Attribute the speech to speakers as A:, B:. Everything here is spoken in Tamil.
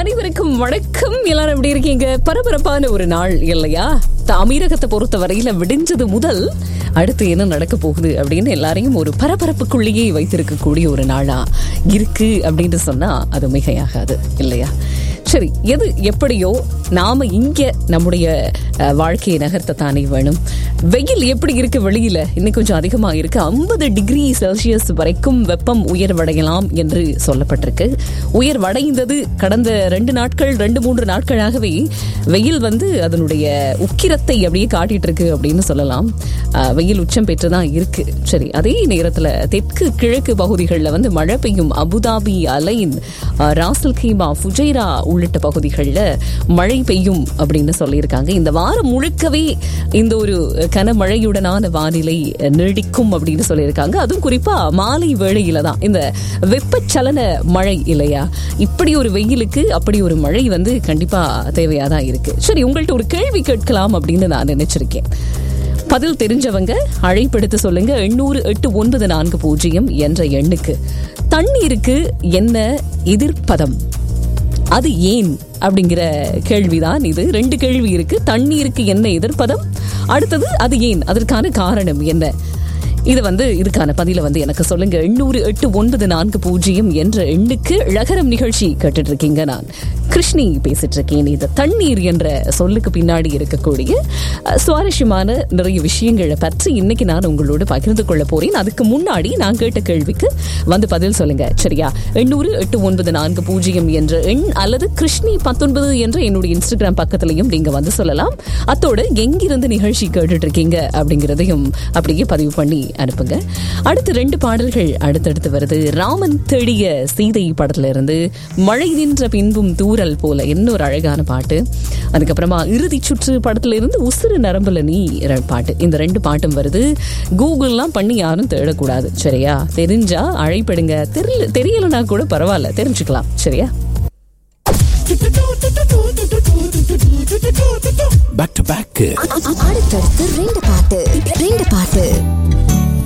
A: அனைவருக்கும் வணக்கம் எல்லாரும் எப்படி இருக்கீங்க பரபரப்பான ஒரு நாள் இல்லையா அமீரகத்தை பொறுத்த வரையில விடிஞ்சது முதல் அடுத்து என்ன நடக்க போகுது அப்படின்னு எல்லாரையும் ஒரு பரபரப்புக்குள்ளேயே வைத்திருக்கக்கூடிய ஒரு நாளா இருக்கு அப்படின்னு சொன்னா அது மிகையாகாது இல்லையா சரி எது எப்படியோ நாம இங்க நம்முடைய அஹ், வாழ்க்கையை நகர்த்தத்தானே வேணும் வெயில் எப்படி இருக்கு வெளியில இன்னும் கொஞ்சம் அதிகமா இருக்கு ஐம்பது டிகிரி செல்சியஸ் வரைக்கும் வெப்பம் உயர்வடையலாம் என்று சொல்லப்பட்டிருக்கு உயர்வடைந்தது கடந்த ரெண்டு நாட்கள் ரெண்டு மூன்று நாட்களாகவே வெயில் வந்து அதனுடைய உக்கிரத்தை அப்படியே காட்டிட்டு இருக்கு அப்படின்னு சொல்லலாம் அஹ், வெயில் உச்சம் பெற்று தான் இருக்கு சரி அதே நேரத்துல தெற்கு கிழக்கு பகுதிகளில் வந்து மழை பெய்யும் Abu Dhabi Al Ain uh, Ras Al Khaimah Fujairah உள்ளிட்ட பகுதிகளில் மழை பெய்யும் அப்படின்னு சொல்லியிருக்காங்க இந்த வாரம் முழுக்கவே இந்த ஒரு கனமழையுடனான வானிலை நீடிக்கும் அப்படின்னு சொல்லியிருக்காங்க அதுவும் குறிப்பா மாலை வேளையில தான் இந்த வெப்பச்சலன மழை இல்லையா இப்படி ஒரு வெயிலுக்கு அப்படி ஒரு மழை வந்து கண்டிப்பா தேவையா தான் இருக்கு சரி உங்கள்ட்ட ஒரு கேள்வி கேட்கலாம் அப்படின்னு நான் நினைச்சிருக்கேன் பதில் தெரிஞ்சவங்க அழைப்பெடுத்து சொல்லுங்க எண்ணூறு எட்டு ஒன்பது நான்கு பூஜ்ஜியம் என்ற எண்ணுக்கு தண்ணீருக்கு என்ன எதிர்ப்பதம் அது ஏன் அப்படிங்கிற கேள்விதான் இது ரெண்டு கேள்வி இருக்கு தண்ணீருக்கு என்ன எதிர்ப்பதம் அடுத்தது அது ஏன் அதற்கான காரணம் என்ன இது வந்து இதுக்கான பதில வந்து எனக்கு சொல்லுங்க எண்ணூறு எட்டு ஒன்பது நான்கு பூஜ்ஜியம் என்ற எண்ணுக்கு இழகரம் நிகழ்ச்சி கேட்டுட்டு இருக்கீங்க நான் கிருஷ்ணி பேசிட்டு இருக்கேன் இந்த தண்ணீர் என்ற சொல்லுக்கு பின்னாடி இருக்கக்கூடிய அஹ், சுவாரஸ்யமான நிறைய விஷயங்களை பற்றி இன்னைக்கு நான் உங்களோடு பகிர்ந்து கொள்ள போறேன் அதுக்கு முன்னாடி நான் கேட்ட கேள்விக்கு வந்து பதில் சொல்லுங்க சரியா எண்ணூறு எட்டு ஒன்பது நான்கு பூஜ்ஜியம் என்ற எண் அல்லது கிருஷ்ணி பத்தொன்பது என்ற என்னுடைய இன்ஸ்டாகிராம் பக்கத்திலையும் நீங்க வந்து சொல்லலாம் அத்தோடு எங்கிருந்து நிகழ்ச்சி கேட்டுட்டு இருக்கீங்க அப்படிங்கிறதையும் அப்படியே பதிவு பண்ணி அனுப்புங்க அடுத்து ரெண்டு பாடல்கள் அடுத்தடுத்து வருது ராமன் தேடிய சீதை படத்துல இருந்து மழை நின்ற பின்பும் தூரல் போல என்ன ஒரு அழகான பாட்டு அதுக்கப்புறமா இறுதி சுற்று படத்துல இருந்து உசுறு நரம்புல நீ ர- பாட்டு இந்த ரெண்டு பாட்டும் வருது கூகுள்லாம் பண்ணி யாரும் தேடக்கூடாது சரியா தெரிஞ்சா அழைப்படுங்க தெரியல தெரியலனா கூட பரவாயில்ல தெரிஞ்சுக்கலாம் சரியா
B: பேக் டு பேக்
C: அடுத்தடுத்து ரெண்டு பாட்டு ரெண்டு பாட்டு